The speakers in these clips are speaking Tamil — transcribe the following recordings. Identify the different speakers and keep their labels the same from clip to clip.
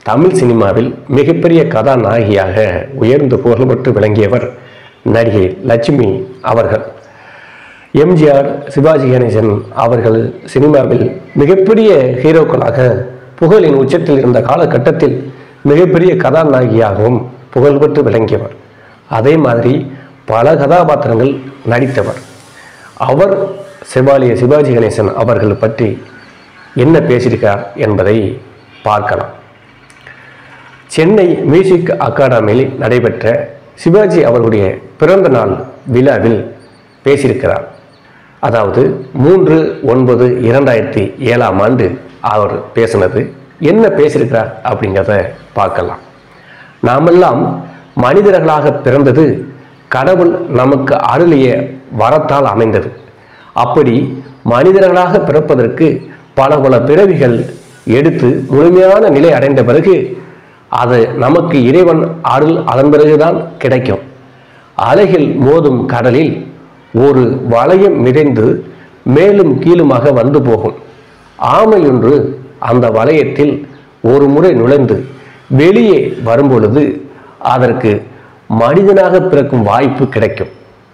Speaker 1: தமிழ் சினிமாவில் மிகப்பெரிய கதாநாயகியாக உயர்ந்து புகழ்பெற்று விளங்கியவர் நடிகை லட்சுமி அவர்கள் எம்ஜிஆர் சிவாஜி கணேசன் அவர்கள் சினிமாவில் மிகப்பெரிய ஹீரோக்களாக புகழின் உச்சத்தில் இருந்த காலகட்டத்தில் மிகப்பெரிய கதாநாயகியாகவும் புகழ்பெற்று விளங்கியவர் அதே மாதிரி பல கதாபாத்திரங்கள் நடித்தவர் அவர் செவாலிய சிவாஜி கணேசன் அவர்கள் பற்றி என்ன பேசியிருக்கார் என்பதை பார்க்கலாம் சென்னை மியூசிக் அகாடமியில் நடைபெற்ற சிவாஜி அவர்களுடைய பிறந்த நாள் விழாவில் பேசியிருக்கிறார் அதாவது மூன்று ஒன்பது இரண்டாயிரத்தி ஏழாம் ஆண்டு அவர் பேசினது என்ன பேசியிருக்கிறார் அப்படிங்கிறத பார்க்கலாம் நாமெல்லாம் மனிதர்களாக பிறந்தது கடவுள் நமக்கு அருளிய வரத்தால் அமைந்தது அப்படி மனிதர்களாக பிறப்பதற்கு பல பல பிறவிகள் எடுத்து முழுமையான நிலை அடைந்த பிறகு அது நமக்கு இறைவன் அருள் அதன் பிறகுதான் கிடைக்கும் அலைகள் மோதும் கடலில் ஒரு வளையம் நிறைந்து மேலும் கீழுமாக வந்து போகும் ஆமையொன்று அந்த வளையத்தில் ஒரு முறை நுழைந்து வெளியே வரும்பொழுது அதற்கு மனிதனாக பிறக்கும் வாய்ப்பு கிடைக்கும்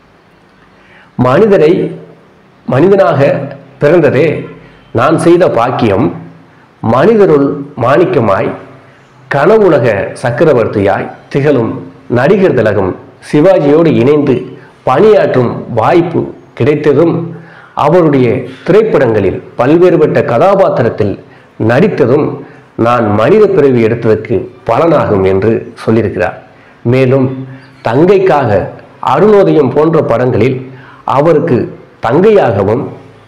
Speaker 1: மனிதரை மனிதனாக பிறந்ததே நான் செய்த பாக்கியம் மனிதருள் மாணிக்கமாய் கனவுலக சக்கரவர்த்தியாய் திகழும் நடிகர் திலகம் சிவாஜியோடு இணைந்து பணியாற்றும் வாய்ப்பு கிடைத்ததும் அவருடைய திரைப்படங்களில் பல்வேறுபட்ட கதாபாத்திரத்தில் நடித்ததும் நான் மனித பிறவி எடுத்ததற்கு பலனாகும் என்று சொல்லியிருக்கிறார் மேலும் தங்கைக்காக அருணோதயம் போன்ற படங்களில் அவருக்கு தங்கையாகவும்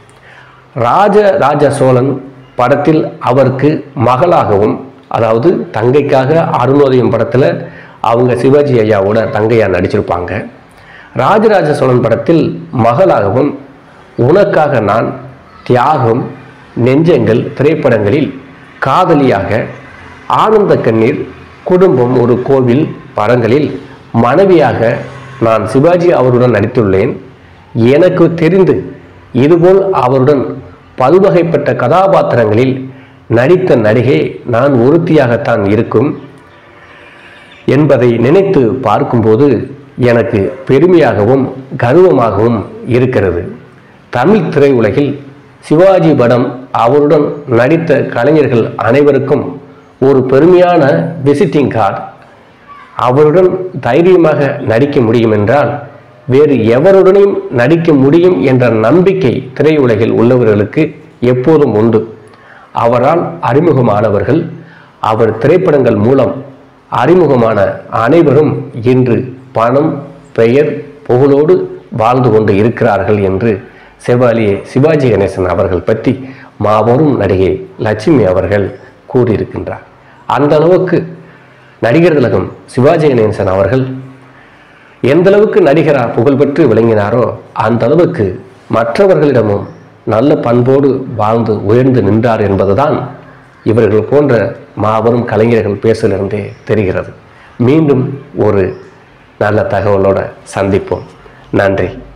Speaker 1: ராஜ ராஜ சோழன் படத்தில் அவருக்கு மகளாகவும் அதாவது தங்கைக்காக அருணோதயம் படத்தில் அவங்க சிவாஜி ஐயாவோட தங்கையா நடிச்சிருப்பாங்க ராஜராஜ சோழன் படத்தில் மகளாகவும் உனக்காக நான் தியாகம் நெஞ்சங்கள் திரைப்படங்களில் காதலியாக ஆனந்த கண்ணீர் குடும்பம் ஒரு கோவில் படங்களில் மனைவியாக நான் சிவாஜி அவருடன் நடித்துள்ளேன் எனக்கு தெரிந்து இதுபோல் அவருடன் பல்வகைப்பட்ட கதாபாத்திரங்களில் நடித்த நடிகை நான் ஒருத்தியாகத்தான் இருக்கும் என்பதை நினைத்து பார்க்கும்போது எனக்கு பெருமையாகவும் கர்வமாகவும் இருக்கிறது தமிழ் திரையுலகில் சிவாஜி படம் அவருடன் நடித்த கலைஞர்கள் அனைவருக்கும் ஒரு பெருமையான விசிட்டிங் கார்டு அவருடன் தைரியமாக நடிக்க முடியும் என்றால் வேறு எவருடனையும் நடிக்க முடியும் என்ற நம்பிக்கை திரையுலகில் உள்ளவர்களுக்கு எப்போதும் உண்டு அவரால் அறிமுகமானவர்கள் அவர் திரைப்படங்கள் மூலம் அறிமுகமான அனைவரும் இன்று பணம் பெயர் புகழோடு வாழ்ந்து கொண்டு இருக்கிறார்கள் என்று செவாலியே சிவாஜி கணேசன் அவர்கள் பற்றி மாபெரும் நடிகை லட்சுமி அவர்கள் கூறியிருக்கின்றார் அந்த அளவுக்கு நடிகர் திலகம் சிவாஜி கணேசன் அவர்கள் எந்த அளவுக்கு நடிகரா புகழ்பெற்று விளங்கினாரோ அந்த அளவுக்கு மற்றவர்களிடமும் நல்ல பண்போடு வாழ்ந்து உயர்ந்து நின்றார் என்பதுதான் இவர்கள் போன்ற மாபெரும் கலைஞர்கள் பேசிலிருந்தே தெரிகிறது மீண்டும் ஒரு நல்ல தகவலோட சந்திப்போம் நன்றி